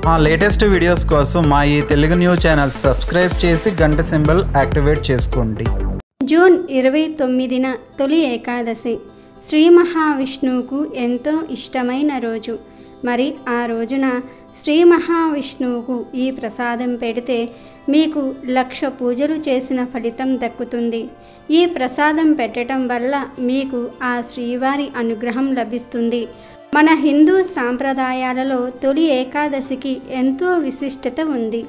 మా latest videos కోసం మా ఈ తెలుగు న్యూస్ ఛానల్ సబ్స్క్రైబ్ చేసి గంట సింబల్ యాక్టివేట్ చేసుకోండి జూన్ ఇరవై తొమ్మిదిన తొలి ఏకాదశి శ్రీ మహావిష్ణువుకు ఎంతో ఇష్టమైన రోజు మరి ఆ రోజున శ్రీ మహావిష్ణువుకు ఈ ప్రసాదం పెడితే మీకు లక్ష పూజలు చేసిన ఫలితం దక్కుతుంది ఈ ప్రసాదం పెట్టడం వల్ల మీకు ఆ శ్రీవారి అనుగ్రహం లభిస్తుంది మన హిందూ సాంప్రదాయాలలో తొలి ఏకాదశికి ఎంతో విశిష్టత ఉంది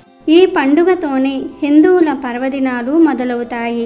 ఈ పండుగతోనే హిందువుల పర్వదినాలు మొదలవుతాయి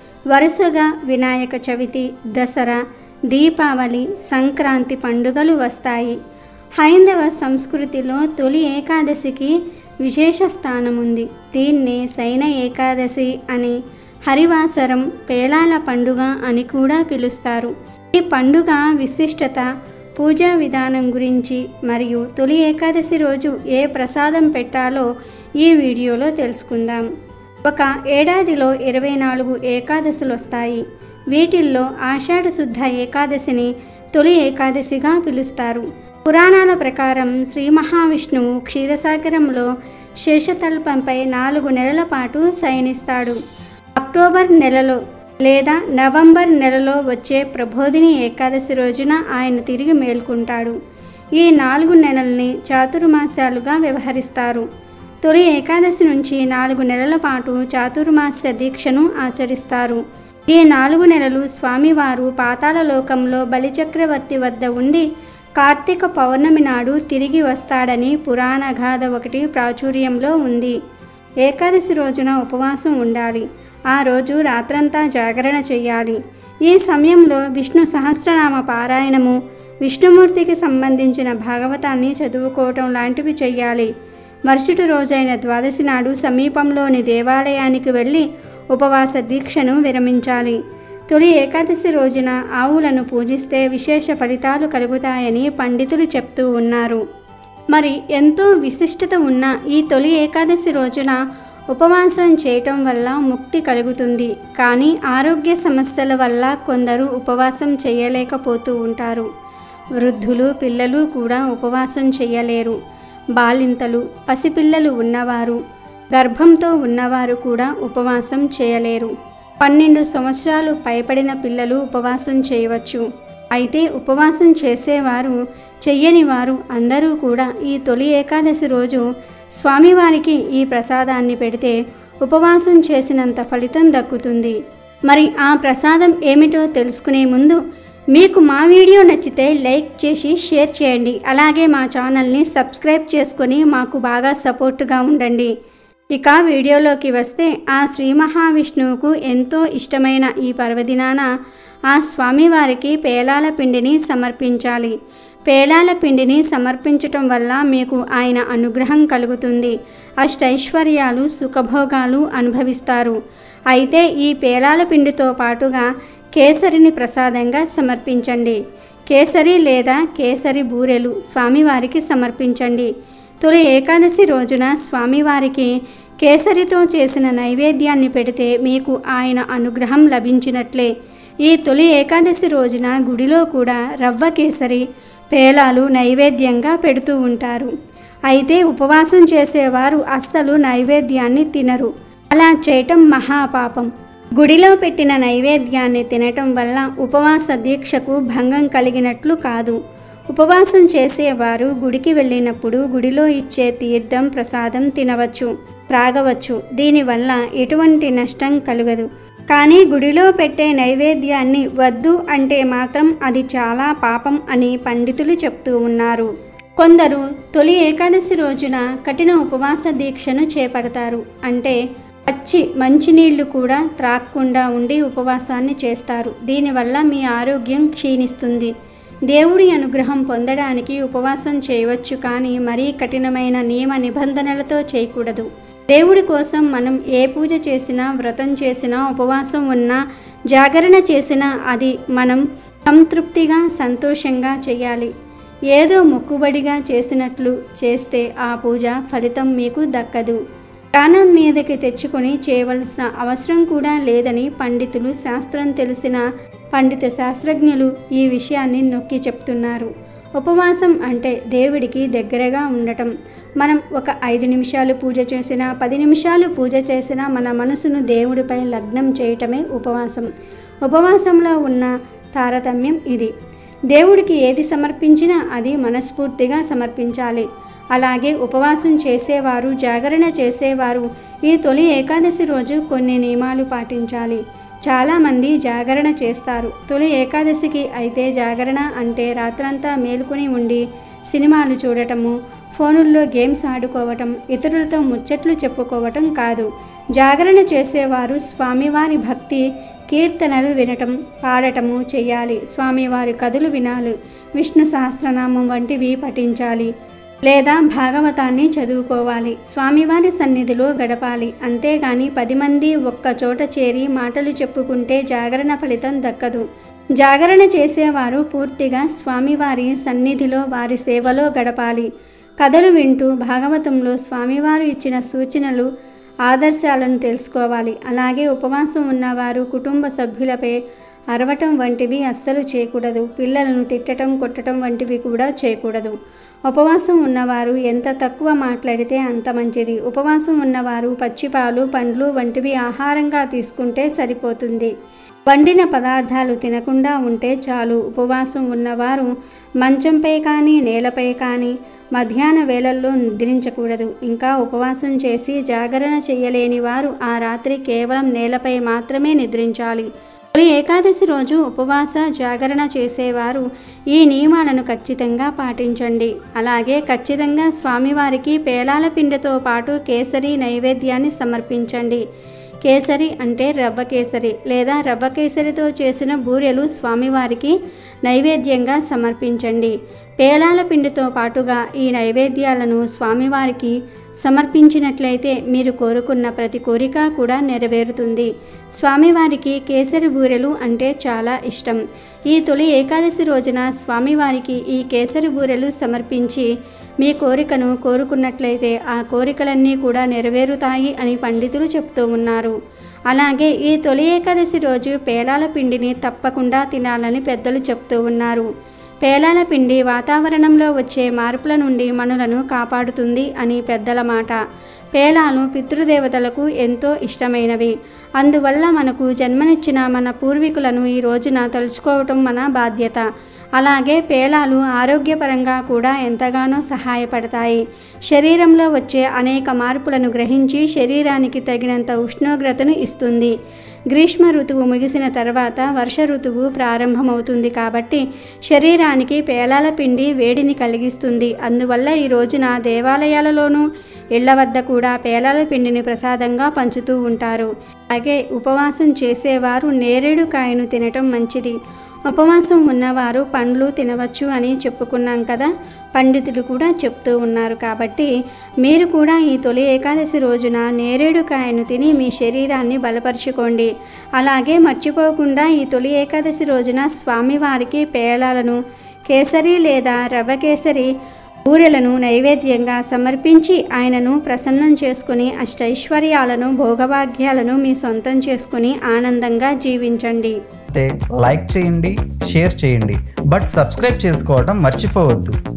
వరుసగా వినాయక చవితి దసరా దీపావళి సంక్రాంతి పండుగలు వస్తాయి హైందవ సంస్కృతిలో తొలి ఏకాదశికి విశేష స్థానం ఉంది దీన్నే శయన ఏకాదశి అని హరివాసరం పేలాల పండుగ అని కూడా పిలుస్తారు ఈ పండుగ విశిష్టత పూజా విధానం గురించి మరియు తొలి ఏకాదశి రోజు ఏ ప్రసాదం పెట్టాలో ఈ వీడియోలో తెలుసుకుందాం ఒక ఏడాదిలో ఇరవై నాలుగు ఏకాదశులు వస్తాయి వీటిల్లో ఆషాఢ శుద్ధ ఏకాదశిని తొలి ఏకాదశిగా పిలుస్తారు పురాణాల ప్రకారం శ్రీ మహావిష్ణువు క్షీరసాగరంలో శేషతల్పంపై నాలుగు నెలల పాటు శయనిస్తాడు అక్టోబర్ నెలలో లేదా నవంబర్ నెలలో వచ్చే ప్రబోధిని ఏకాదశి రోజున ఆయన తిరిగి మేల్కొంటాడు ఈ నాలుగు నెలల్ని చాతుర్మాసాలుగా వ్యవహరిస్తారు తొలి ఏకాదశి నుంచి నాలుగు నెలల పాటు చాతుర్మాస్య దీక్షను ఆచరిస్తారు ఈ నాలుగు నెలలు స్వామివారు పాతాళ లోకంలో బలిచక్రవర్తి వద్ద ఉండి కార్తీక పౌర్ణమి నాడు తిరిగి వస్తాడని పురాణ గాథ ఒకటి ప్రాచుర్యంలో ఉంది ఏకాదశి రోజున ఉపవాసం ఉండాలి ఆ రోజు రాత్రంతా జాగరణ చేయాలి ఈ సమయంలో విష్ణు సహస్రనామ పారాయణము విష్ణుమూర్తికి సంబంధించిన భాగవతాన్ని చదువుకోవటం లాంటివి చెయ్యాలి మరుసటి రోజైన ద్వాదశి నాడు సమీపంలోని దేవాలయానికి వెళ్ళి ఉపవాస దీక్షను విరమించాలి తొలి ఏకాదశి రోజున ఆవులను పూజిస్తే విశేష ఫలితాలు కలుగుతాయని పండితులు చెప్తూ ఉన్నారు మరి ఎంతో విశిష్టత ఉన్న ఈ తొలి ఏకాదశి రోజున ఉపవాసం చేయటం వల్ల ముక్తి కలుగుతుంది కానీ ఆరోగ్య సమస్యల వల్ల కొందరు ఉపవాసం చేయలేకపోతూ ఉంటారు వృద్ధులు పిల్లలు కూడా ఉపవాసం చేయలేరు బాలింతలు పసిపిల్లలు ఉన్నవారు గర్భంతో ఉన్నవారు కూడా ఉపవాసం చేయలేరు పన్నెండు సంవత్సరాలు పైబడిన పిల్లలు ఉపవాసం చేయవచ్చు అయితే ఉపవాసం చేసేవారు చెయ్యని వారు అందరూ కూడా ఈ తొలి ఏకాదశి రోజు స్వామివారికి ఈ ప్రసాదాన్ని పెడితే ఉపవాసం చేసినంత ఫలితం దక్కుతుంది మరి ఆ ప్రసాదం ఏమిటో తెలుసుకునే ముందు మీకు మా వీడియో నచ్చితే లైక్ చేసి షేర్ చేయండి అలాగే మా ఛానల్ని సబ్స్క్రైబ్ చేసుకొని మాకు బాగా సపోర్టుగా ఉండండి ఇక వీడియోలోకి వస్తే ఆ శ్రీ మహావిష్ణువుకు ఎంతో ఇష్టమైన ఈ పర్వదినాన ఆ స్వామివారికి పేలాల పిండిని సమర్పించాలి పేలాల పిండిని సమర్పించటం వల్ల మీకు ఆయన అనుగ్రహం కలుగుతుంది అష్టైశ్వర్యాలు సుఖభోగాలు అనుభవిస్తారు అయితే ఈ పేలాల పిండితో పాటుగా కేసరిని ప్రసాదంగా సమర్పించండి కేసరి లేదా కేసరి బూరెలు స్వామివారికి సమర్పించండి తొలి ఏకాదశి రోజున స్వామివారికి కేసరితో చేసిన నైవేద్యాన్ని పెడితే మీకు ఆయన అనుగ్రహం లభించినట్లే ఈ తొలి ఏకాదశి రోజున గుడిలో కూడా రవ్వ కేసరి పేలాలు నైవేద్యంగా పెడుతూ ఉంటారు అయితే ఉపవాసం చేసేవారు అస్సలు నైవేద్యాన్ని తినరు అలా చేయటం మహాపాపం గుడిలో పెట్టిన నైవేద్యాన్ని తినటం వల్ల ఉపవాస దీక్షకు భంగం కలిగినట్లు కాదు ఉపవాసం చేసేవారు గుడికి వెళ్ళినప్పుడు గుడిలో ఇచ్చే తీర్థం ప్రసాదం తినవచ్చు త్రాగవచ్చు దీనివల్ల ఎటువంటి నష్టం కలగదు కానీ గుడిలో పెట్టే నైవేద్యాన్ని వద్దు అంటే మాత్రం అది చాలా పాపం అని పండితులు చెప్తూ ఉన్నారు కొందరు తొలి ఏకాదశి రోజున కఠిన ఉపవాస దీక్షను చేపడతారు అంటే పచ్చి మంచినీళ్లు కూడా త్రాక్కుండా ఉండి ఉపవాసాన్ని చేస్తారు దీనివల్ల మీ ఆరోగ్యం క్షీణిస్తుంది దేవుడి అనుగ్రహం పొందడానికి ఉపవాసం చేయవచ్చు కానీ మరీ కఠినమైన నియమ నిబంధనలతో చేయకూడదు దేవుడి కోసం మనం ఏ పూజ చేసినా వ్రతం చేసినా ఉపవాసం ఉన్నా జాగరణ చేసినా అది మనం సంతృప్తిగా సంతోషంగా చేయాలి ఏదో మొక్కుబడిగా చేసినట్లు చేస్తే ఆ పూజ ఫలితం మీకు దక్కదు ప్రాణం మీదకి తెచ్చుకొని చేయవలసిన అవసరం కూడా లేదని పండితులు శాస్త్రం తెలిసిన పండిత శాస్త్రజ్ఞులు ఈ విషయాన్ని నొక్కి చెప్తున్నారు ఉపవాసం అంటే దేవుడికి దగ్గరగా ఉండటం మనం ఒక ఐదు నిమిషాలు పూజ చేసినా పది నిమిషాలు పూజ చేసినా మన మనసును దేవుడిపై లగ్నం చేయటమే ఉపవాసం ఉపవాసంలో ఉన్న తారతమ్యం ఇది దేవుడికి ఏది సమర్పించినా అది మనస్ఫూర్తిగా సమర్పించాలి అలాగే ఉపవాసం చేసేవారు జాగరణ చేసేవారు ఈ తొలి ఏకాదశి రోజు కొన్ని నియమాలు పాటించాలి చాలామంది జాగరణ చేస్తారు తొలి ఏకాదశికి అయితే జాగరణ అంటే రాత్రంతా మేలుకొని ఉండి సినిమాలు చూడటము ఫోనుల్లో గేమ్స్ ఆడుకోవటం ఇతరులతో ముచ్చట్లు చెప్పుకోవటం కాదు జాగరణ చేసేవారు స్వామివారి భక్తి కీర్తనలు వినటం పాడటము చేయాలి స్వామివారి కథలు వినాలి విష్ణు సహస్రనామం వంటివి పఠించాలి లేదా భాగవతాన్ని చదువుకోవాలి స్వామివారి సన్నిధిలో గడపాలి అంతేగాని పది మంది ఒక్క చోట చేరి మాటలు చెప్పుకుంటే జాగరణ ఫలితం దక్కదు జాగరణ చేసేవారు పూర్తిగా స్వామివారి సన్నిధిలో వారి సేవలో గడపాలి కథలు వింటూ భాగవతంలో స్వామివారు ఇచ్చిన సూచనలు ఆదర్శాలను తెలుసుకోవాలి అలాగే ఉపవాసం ఉన్నవారు కుటుంబ సభ్యులపై అరవటం వంటివి అస్సలు చేయకూడదు పిల్లలను తిట్టడం కొట్టడం వంటివి కూడా చేయకూడదు ఉపవాసం ఉన్నవారు ఎంత తక్కువ మాట్లాడితే అంత మంచిది ఉపవాసం ఉన్నవారు పచ్చిపాలు పండ్లు వంటివి ఆహారంగా తీసుకుంటే సరిపోతుంది వండిన పదార్థాలు తినకుండా ఉంటే చాలు ఉపవాసం ఉన్నవారు మంచంపై కానీ నేలపై కానీ మధ్యాహ్న వేళల్లో నిద్రించకూడదు ఇంకా ఉపవాసం చేసి జాగరణ చేయలేని వారు ఆ రాత్రి కేవలం నేలపై మాత్రమే నిద్రించాలి తొలి ఏకాదశి రోజు ఉపవాస జాగరణ చేసేవారు ఈ నియమాలను ఖచ్చితంగా పాటించండి అలాగే ఖచ్చితంగా స్వామివారికి పేలాల పిండితో పాటు కేసరి నైవేద్యాన్ని సమర్పించండి కేసరి అంటే రవ్వ కేసరి లేదా రవ్వ కేసరితో చేసిన బూరెలు స్వామివారికి నైవేద్యంగా సమర్పించండి పేలాల పిండితో పాటుగా ఈ నైవేద్యాలను స్వామివారికి సమర్పించినట్లయితే మీరు కోరుకున్న ప్రతి కోరిక కూడా నెరవేరుతుంది స్వామివారికి కేసరి బూరెలు అంటే చాలా ఇష్టం ఈ తొలి ఏకాదశి రోజున స్వామివారికి ఈ కేసరి బూరెలు సమర్పించి మీ కోరికను కోరుకున్నట్లయితే ఆ కోరికలన్నీ కూడా నెరవేరుతాయి అని పండితులు చెప్తూ ఉన్నారు అలాగే ఈ తొలి ఏకాదశి రోజు పేలాల పిండిని తప్పకుండా తినాలని పెద్దలు చెప్తూ ఉన్నారు పేలాల పిండి వాతావరణంలో వచ్చే మార్పుల నుండి మనలను కాపాడుతుంది అని పెద్దల మాట పేలాలు పితృదేవతలకు ఎంతో ఇష్టమైనవి అందువల్ల మనకు జన్మనిచ్చిన మన పూర్వీకులను ఈ రోజున తలుచుకోవటం మన బాధ్యత అలాగే పేలాలు ఆరోగ్యపరంగా కూడా ఎంతగానో సహాయపడతాయి శరీరంలో వచ్చే అనేక మార్పులను గ్రహించి శరీరానికి తగినంత ఉష్ణోగ్రతను ఇస్తుంది గ్రీష్మ ఋతువు ముగిసిన తర్వాత వర్ష ఋతువు ప్రారంభమవుతుంది కాబట్టి శరీరానికి పేలాల పిండి వేడిని కలిగిస్తుంది అందువల్ల ఈ రోజున దేవాలయాలలోనూ ఇళ్ల వద్ద కూడా పేలాల పిండిని ప్రసాదంగా పంచుతూ ఉంటారు అలాగే ఉపవాసం చేసేవారు నేరేడు కాయను తినటం మంచిది ఉపవాసం ఉన్నవారు పండ్లు తినవచ్చు అని చెప్పుకున్నాం కదా పండితులు కూడా చెప్తూ ఉన్నారు కాబట్టి మీరు కూడా ఈ తొలి ఏకాదశి రోజున నేరేడు కాయను తిని మీ శరీరాన్ని బలపరుచుకోండి అలాగే మర్చిపోకుండా ఈ తొలి ఏకాదశి రోజున స్వామివారికి పేలాలను కేసరి లేదా రవ్వ కేసరి బూరెలను నైవేద్యంగా సమర్పించి ఆయనను ప్రసన్నం చేసుకుని అష్టైశ్వర్యాలను భోగభాగ్యాలను మీ సొంతం చేసుకుని ఆనందంగా జీవించండి అయితే లైక్ చేయండి షేర్ చేయండి బట్ సబ్స్క్రైబ్ చేసుకోవడం మర్చిపోవద్దు